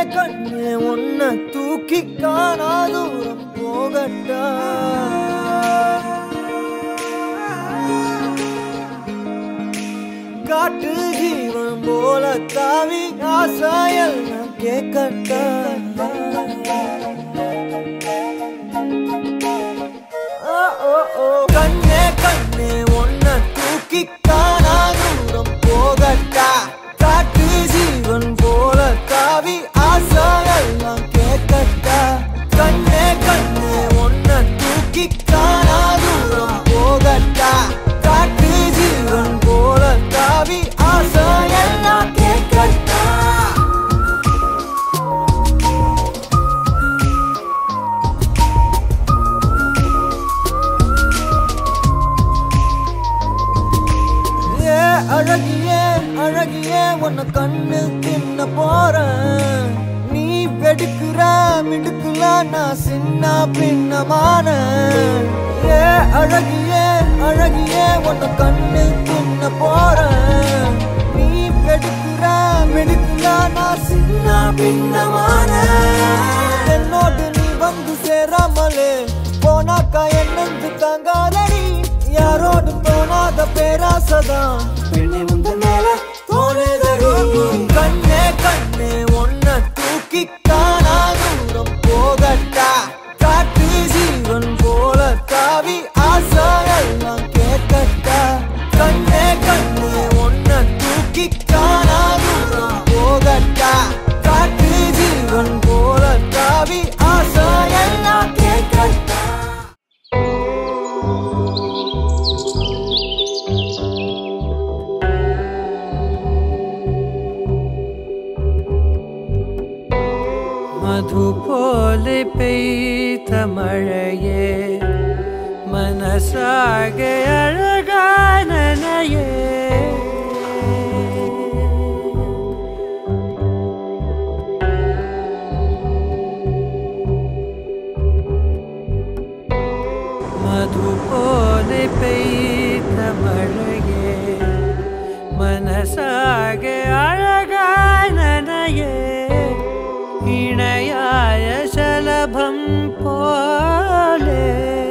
கண்ணே உன்னை தூக்கி காணா தூரம் போகட்டா காட்டு ஜீவன் போல தாவி ஆசாயல் நான் கேட்கட்டா ஓ, ஓ, ஓ. கண்ணே கண்ணே உன்னை தூக்கி காணா தூரம் போகட்டா காட்டு ஜீவன் போல தாவி ஆசாயெல்லாம் கேட்கட்டா கண்ணே கண்ணே உன்னை தூக்கி காணா தூரம் போகட்டா காட்டு ஜீவன் போல தாவி ஆசாயெல்லாம் கேட்கட்டா ஏ அழகியே அழகியே உன்னை கண்ணு தின்ன போறேன் நீ வெடுக்குற மிடுக்குல நான் சின்ன பின்னமான ஏ அழகியே அழகியே உன்னை கண்ணு தின்ன போறேன் நீ வெடுக்குற மிடுக்குல நான் சின்ன பின்னமான என்னோடு நீ வந்து சேராமலே போனாக்கா என்னந்து தாங்காதடி யாரோடு தோணாத பேராசதான் பெண்ணை முந்த மேல தோணுதடி கண்ணே கண்ணே உன்னை தூக்கி காணா தூரம் போகட்டா காட்டு ஜீவன் போல தாவி ஆசையெல்லாம் கேட்கட்டா கண்ணே கண்ணே உன்னை தூக்கி காணா தூரம் போகட்டா காட்டு ஜீவன் போல தாவி ஆசையெல்லாம் கேட்கட்டா മധു പോലെ പെയ്ത മഴയെ മനസ്സാകെ അഴകാനനയേ മധു പോലെ പെയ്ത മഴയെ മനസ്സാകെ അഴകാനനയേ ഇണയായ ശലഭം പോലെ